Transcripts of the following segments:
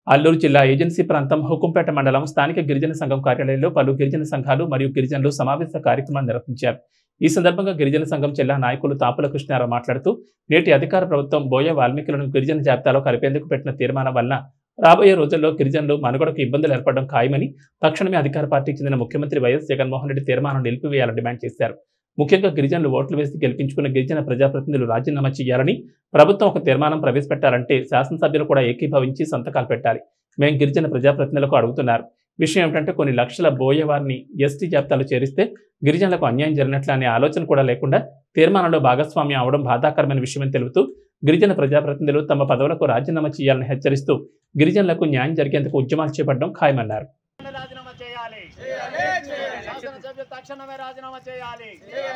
అల్లూరు జిల్లా ఏజెన్సీ ప్రాంతం హుకుంపేట మండలం స్థానిక గిరిజన సంఘం కార్యాలయంలో పలు గిరిజన సంఘాలు మరియు గిరిజనులు సమావేశ కార్యక్రమాన్ని నిర్వహించారు ఈ సందర్భంగా గిరిజన సంఘం జిల్లా నాయకులు తాపుల కృష్ణారావు మాట్లాడుతూ నేటి అధికార ప్రభుత్వం బోయ వాల్మీకులను గిరిజన జాబితాలో కలిపేందుకు పెట్టిన తీర్మానం వలన రాబోయే రోజుల్లో గిరిజనులు మనుగడకు ఇబ్బందులు ఏర్పడడం ఖాయమని తక్షణమే అధికార పార్టీకి చెందిన ముఖ్యమంత్రి వైఎస్ జగన్మోహన్ రెడ్డి తీర్మానం నిలిపివేయాలని డిమాండ్ చేశారు ముఖ్యంగా గిరిజనులు ఓట్లు వేసి గెలిపించుకున్న గిరిజన ప్రజాప్రతినిధులు రాజీనామా చేయాలని ప్రభుత్వం ఒక తీర్మానం ప్రవేశపెట్టాలంటే శాసనసభ్యులు కూడా ఏకీభవించి సంతకాలు పెట్టాలి మేం గిరిజన ప్రజాప్రతినిధులకు అడుగుతున్నారు విషయం ఏమిటంటే కొన్ని లక్షల బోయేవారిని ఎస్టీ జాబితాలో చేరిస్తే గిరిజనులకు అన్యాయం జరిగినట్లు అనే ఆలోచన కూడా లేకుండా తీర్మానంలో భాగస్వామ్యం అవడం బాధాకరమైన విషయమని తెలుపుతూ గిరిజన ప్రజాప్రతినిధులు తమ పదవులకు రాజీనామా చేయాలని హెచ్చరిస్తూ గిరిజనులకు న్యాయం జరిగేందుకు ఉద్యమాలు చేపట్టడం ఖాయమన్నారు రాజీనామా చేయాలి శాసనసభ్యులు తక్షణమే రాజీనామా చేయాలి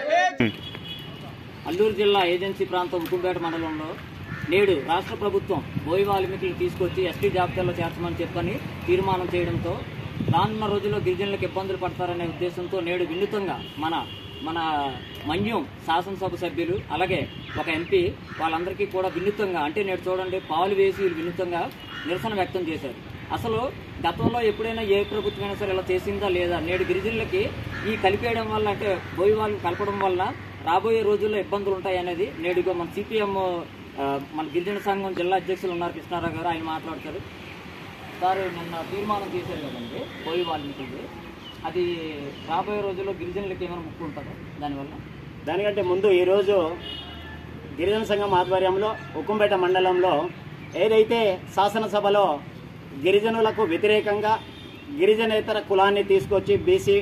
అల్లూరు జిల్లా ఏజెన్సీ ప్రాంతం ఉక్కుంపేట మండలంలో నేడు రాష్ట్ర ప్రభుత్వం బోయి వాల్మీకులు తీసుకొచ్చి ఎస్టీ జాబితాలో చేర్చమని చెప్పని తీర్మానం చేయడంతో రానున్న రోజుల్లో గిరిజనులకు ఇబ్బందులు పడతారనే ఉద్దేశంతో నేడు వినూతంగా మన మన మన్యం శాసనసభ సభ్యులు అలాగే ఒక ఎంపీ వాళ్ళందరికీ కూడా వినూతంగా అంటే నేడు చూడండి పాలు వేసి వీళ్ళు వినూతంగా నిరసన వ్యక్తం చేశారు అసలు గతంలో ఎప్పుడైనా ఏ ప్రభుత్వమైనా సరే ఇలా చేసిందా లేదా నేడు గిరిజనులకి ఈ కలిపేయడం వల్ల అంటే బోయి వాళ్ళు కలపడం వల్ల రాబోయే రోజుల్లో ఇబ్బందులు ఉంటాయి అనేది నేడు ఇగో మన సిపిఎం మన గిరిజన సంఘం జిల్లా అధ్యక్షులు ఉన్నారు కృష్ణారావు గారు ఆయన మాట్లాడతారు సార్ నిన్న తీర్మానం చేశారు కదండి బోయి వాల్మీకి అది రాబోయే రోజుల్లో గిరిజనులకి ఏమైనా ముక్కు ఉంటుందా దానివల్ల దానికంటే ముందు ఈరోజు గిరిజన సంఘం ఆధ్వర్యంలో ఉక్కుంపేట మండలంలో ఏదైతే శాసనసభలో గిరిజనులకు వ్యతిరేకంగా గిరిజనేతర కులాన్ని తీసుకొచ్చి బీసీ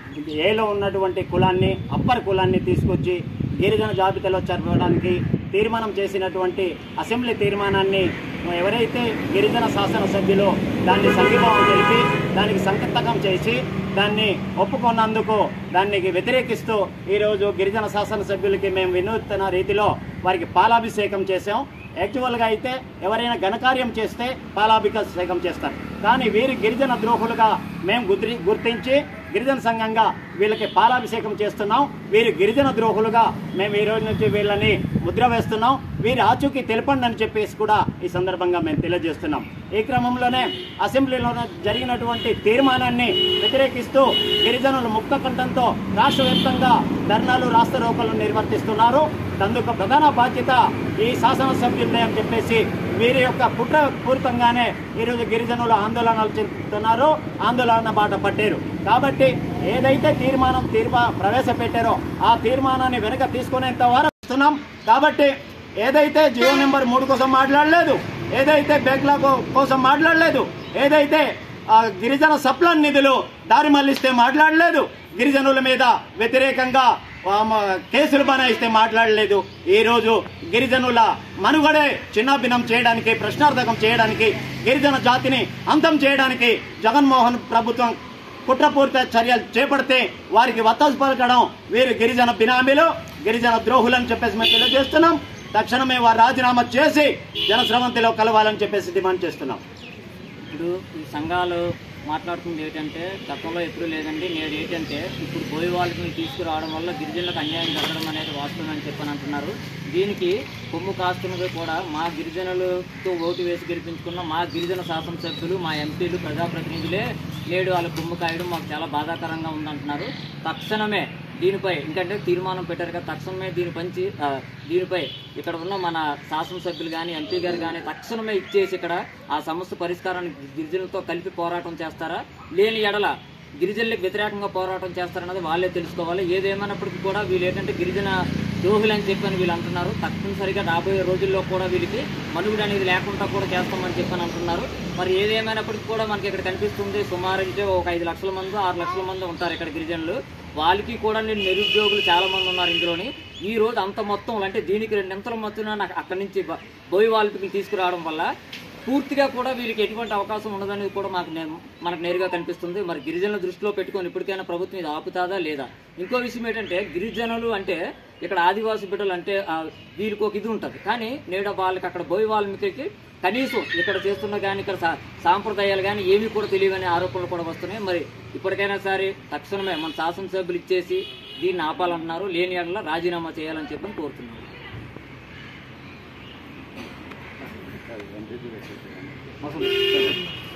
ఏలో ఉన్నటువంటి కులాన్ని అప్పర్ కులాన్ని తీసుకొచ్చి గిరిజన జాబితాలో చేర్పడానికి తీర్మానం చేసినటువంటి అసెంబ్లీ తీర్మానాన్ని ఎవరైతే గిరిజన శాసనసభ్యులు దాన్ని సంఘీభావం తెలిపి దానికి సంకటకం చేసి దాన్ని ఒప్పుకున్నందుకు దాన్ని వ్యతిరేకిస్తూ ఈరోజు గిరిజన శాసనసభ్యులకి మేము వినూత్న రీతిలో వారికి పాలాభిషేకం చేశాం యాక్చువల్గా అయితే ఎవరైనా ఘనకార్యం చేస్తే పాలాభిషేకం చేస్తారు కానీ వీరి గిరిజన ద్రోహులుగా మేము గుర్తి గుర్తించి గిరిజన సంఘంగా వీళ్ళకి పాలాభిషేకం చేస్తున్నాం వీరు గిరిజన ద్రోహులుగా మేము ఈ రోజు నుంచి వీళ్ళని ముద్ర వేస్తున్నాం వీరి ఆచూకీ తెలపండి అని చెప్పేసి కూడా ఈ సందర్భంగా మేము తెలియజేస్తున్నాం ఈ క్రమంలోనే అసెంబ్లీలో జరిగినటువంటి తీర్మానాన్ని వ్యతిరేకిస్తూ గిరిజనులు ముక్త కంఠంతో రాష్ట్ర వ్యాప్తంగా ధర్నాలు రాస్తారోకలు నిర్వర్తిస్తున్నారు అందుకు ప్రధాన బాధ్యత ఈ శాసనసభ్యులే అని చెప్పేసి వీరి యొక్క కుట్ర పూరితంగానే ఈరోజు గిరిజనులు ఆందోళనలు చెందుతున్నారు ఆందోళన బాట పట్టారు కాబట్టి ఏదైతే తీర్మానం తీర్మా ప్రవేశపెట్టారో ఆ తీర్మానాన్ని వెనక తీసుకునేంత వరకు ఇస్తున్నాం కాబట్టి ఏదైతే జియో నెంబర్ మూడు కోసం మాట్లాడలేదు ఏదైతే బ్యాక్లాగ్ కోసం మాట్లాడలేదు ఏదైతే ఆ గిరిజన సప్లాన్ నిధులు దారి మళ్లిస్తే మాట్లాడలేదు గిరిజనుల మీద వ్యతిరేకంగా ఆ, మ- కేసులు బనాయిస్తే మాట్లాడలేదు ఈ రోజు గిరిజనుల మనుగడే చిన్నాభిన్నం చేయడానికి ప్రశ్నార్థకం చేయడానికి గిరిజన జాతిని అంతం చేయడానికి జగన్మోహన్ ప్రభుత్వం కుట్రపూరిత చర్యలు చేపడితే వారికి వత్తాసు పలకడం వీరు గిరిజన బినామీలు గిరిజన ద్రోహులని చెప్పేసి మేము తెలియజేస్తున్నాం తక్షణమే వారు రాజీనామా చేసి జనస్రవంతిలో కలవాలని చెప్పేసి డిమాండ్ చేస్తున్నాం ఇప్పుడు ఈ సంఘాలు మాట్లాడుతుంది ఏంటంటే గతంలో ఎప్పుడు లేదండి నేడు ఏంటంటే ఇప్పుడు బోయి వాళ్ళని తీసుకురావడం వల్ల గిరిజనులకు అన్యాయం జరగడం అనేది వాస్తవం అని చెప్పని అంటున్నారు దీనికి కొమ్ము కాస్తున్నది కూడా మా గిరిజనులతో ఓటు వేసి గెలిపించుకున్న మా గిరిజన శాసనసభ్యులు మా ఎంపీలు ప్రజాప్రతినిధులే నేడు వాళ్ళ కొమ్ము కాయడం మాకు చాలా బాధాకరంగా ఉందంటున్నారు తక్షణమే దీనిపై ఎందుకంటే తీర్మానం పెట్టారు కదా తక్షణమే దీని పంచి ఆ, దీనిపై ఇక్కడ ఉన్న మన శాసనసభ్యులు కానీ ఎంపీ గారు కానీ తక్షణమే ఇచ్చేసి ఇక్కడ ఆ సమస్య పరిష్కారాన్ని గిరిజనులతో కలిపి పోరాటం చేస్తారా లేని ఎడల గిరిజనులకు వ్యతిరేకంగా పోరాటం చేస్తారన్నది వాళ్ళే తెలుసుకోవాలి ఏదేమైనప్పటికీ కూడా వీళ్ళు ఏంటంటే గిరిజన ద్రోహులు అని చెప్పని వీళ్ళు అంటున్నారు తప్పనిసరిగా రాబోయే రోజుల్లో కూడా వీళ్ళకి మనుగడ అనేది లేకుండా కూడా చేస్తామని చెప్పని అంటున్నారు మరి ఏదేమైనప్పటికీ కూడా మనకి ఇక్కడ కనిపిస్తుంది సుమారు అయితే ఒక ఐదు లక్షల మంది ఆరు లక్షల మంది ఉంటారు ఇక్కడ గిరిజనులు వాళ్ళకి కూడా నేను నిరుద్యోగులు చాలా మంది ఉన్నారు ఇందులోని ఈ రోజు అంత మొత్తం అంటే దీనికి రెండింతల మొత్తం నాకు అక్కడి నుంచి బ- బోయి వాల్పీకి తీసుకురావడం వల్ల పూర్తిగా కూడా వీళ్ళకి ఎటువంటి అవకాశం ఉండదనేది కూడా మాకు నే- మనకు నేరుగా కనిపిస్తుంది మరి గిరిజనుల దృష్టిలో పెట్టుకొని ఇప్పటికైనా ప్రభుత్వం ఇది ఆపుతాదా లేదా ఇంకో విషయం ఏంటంటే గిరిజనులు అంటే ఇక్కడ ఆదివాసి బిడ్డలు అంటే ఆ, వీళ్ళకి ఒక ఇది ఉంటుంది కానీ నేడు వాళ్ళకి అక్కడ బోయి వాల్మీకి కనీసం ఇక్కడ చేస్తున్న కానీ ఇక్కడ సా- సాంప్రదాయాలు కానీ ఏమీ కూడా తెలియని ఆరోపణలు కూడా వస్తున్నాయి మరి ఇప్పటికైనా సరే తక్షణమే మన శాసనసభ్యులు ఇచ్చేసి దీన్ని ఆపాలంటున్నారు లేని ఎడల రాజీనామా చేయాలని చెప్పని కోరుతున్నారు మొత్తం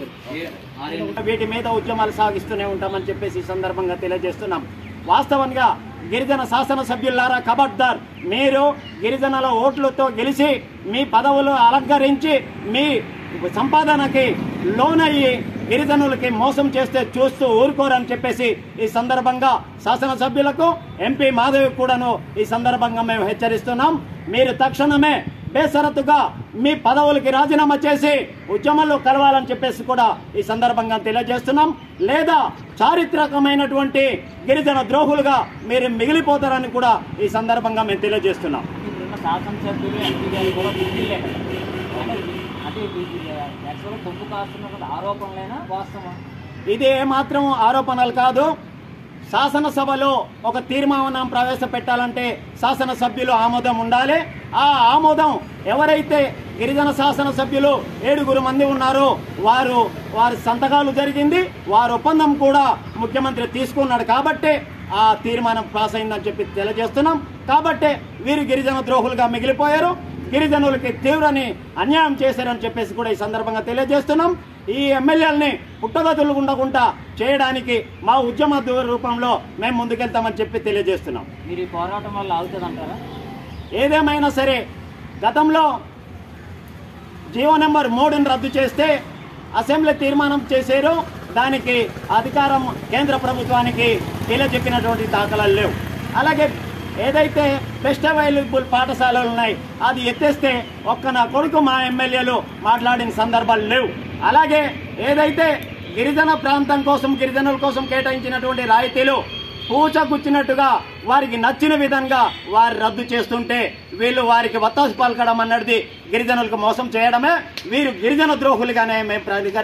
ఏ- ఆరేళ్ళు వీటి మీద ఉద్యమాలు సాగిస్తూనే ఉంటామని చెప్పేసి ఈ సందర్భంగా తెలియజేస్తున్నాం వాస్తవంగా గిరిజన శాసనసభ్యులారా కబడ్దార్ మీరు గిరిజనుల ఓట్లతో గెలిచి మీ పదవులు అలంకరించి మీ సంపాదనకి లోనయ్యి గిరిజనులకి మోసం చేస్తే చూస్తూ ఊరుకోరని చెప్పేసి ఈ సందర్భంగా శాసనసభ్యులకు ఎంపీ మాధవి కూడాను ఈ సందర్భంగా మేము హెచ్చరిస్తున్నాం మీరు తక్షణమే బేసరతుగా మీ పదవులకి రాజీనామా చేసి ఉద్యమంలో కలవాలని చెప్పేసి కూడా ఈ సందర్భంగా తెలియజేస్తున్నాం లేదా చారిత్రకమైనటువంటి గిరిజన ద్రోహులుగా మీరు మిగిలిపోతారని కూడా ఈ సందర్భంగా మేము తెలియజేస్తున్నాం ఇప్పుడున్న శాసనసభ్యులు ఎంపీ గారు కూడా గుర్తిలే అంటే అంటే యాక్చువల్గా తప్పు కాస్తున్నటువంటి ఆరోపణలైనా వాస్తవం ఇది ఏమాత్రం ఆరోపణలు కాదు శాసనసభలో ఒక తీర్మానం ప్రవేశపెట్టాలంటే శాసనసభ్యులు ఆమోదం ఉండాలి ఆ ఆమోదం ఎవరైతే గిరిజన శాసనసభ్యులు ఏడుగురు మంది ఉన్నారో వారు వారి సంతకాలు జరిగింది వారి ఒప్పందం కూడా ముఖ్యమంత్రి తీసుకున్నాడు కాబట్టే ఆ తీర్మానం పాస్ అయిందని చెప్పి తెలియజేస్తున్నాం కాబట్టే వీరు గిరిజన ద్రోహులుగా మిగిలిపోయారు గిరిజనులకి తీవ్రని అన్యాయం చేశారని చెప్పేసి కూడా ఈ సందర్భంగా తెలియజేస్తున్నాం ఈ ఎమ్మెల్యేలని పుట్టగతులు ఉండకుండా చేయడానికి మా ఉద్యమ రూపంలో మేము ముందుకెళ్తామని చెప్పి తెలియజేస్తున్నాం మీరు ఈ పోరాటం వల్ల ఆగుతుంది అంటారా ఏదేమైనా సరే గతంలో జీవో నెంబర్ మూడుని రద్దు చేస్తే అసెంబ్లీ తీర్మానం చేశారు దానికి అధికారం కేంద్ర ప్రభుత్వానికి తెలియజెప్పినటువంటి దాఖలాలు లేవు అలాగే ఏదైతే బెస్ట్ అవైలబుల్ పాఠశాలలు ఉన్నాయి అది ఎత్తేస్తే ఒక్క నా కొడుకు మా ఎమ్మెల్యేలు మాట్లాడిన సందర్భాలు లేవు అలాగే ఏదైతే గిరిజన ప్రాంతం కోసం గిరిజనుల కోసం కేటాయించినటువంటి రాయితీలు పూచగుచ్చినట్టుగా వారికి నచ్చిన విధంగా వారు రద్దు చేస్తుంటే వీళ్ళు వారికి వత్తాసు పలకడం అన్నది గిరిజనులకు మోసం చేయడమే వీరు గిరిజన ద్రోహులుగానే మేము ప్రతిగా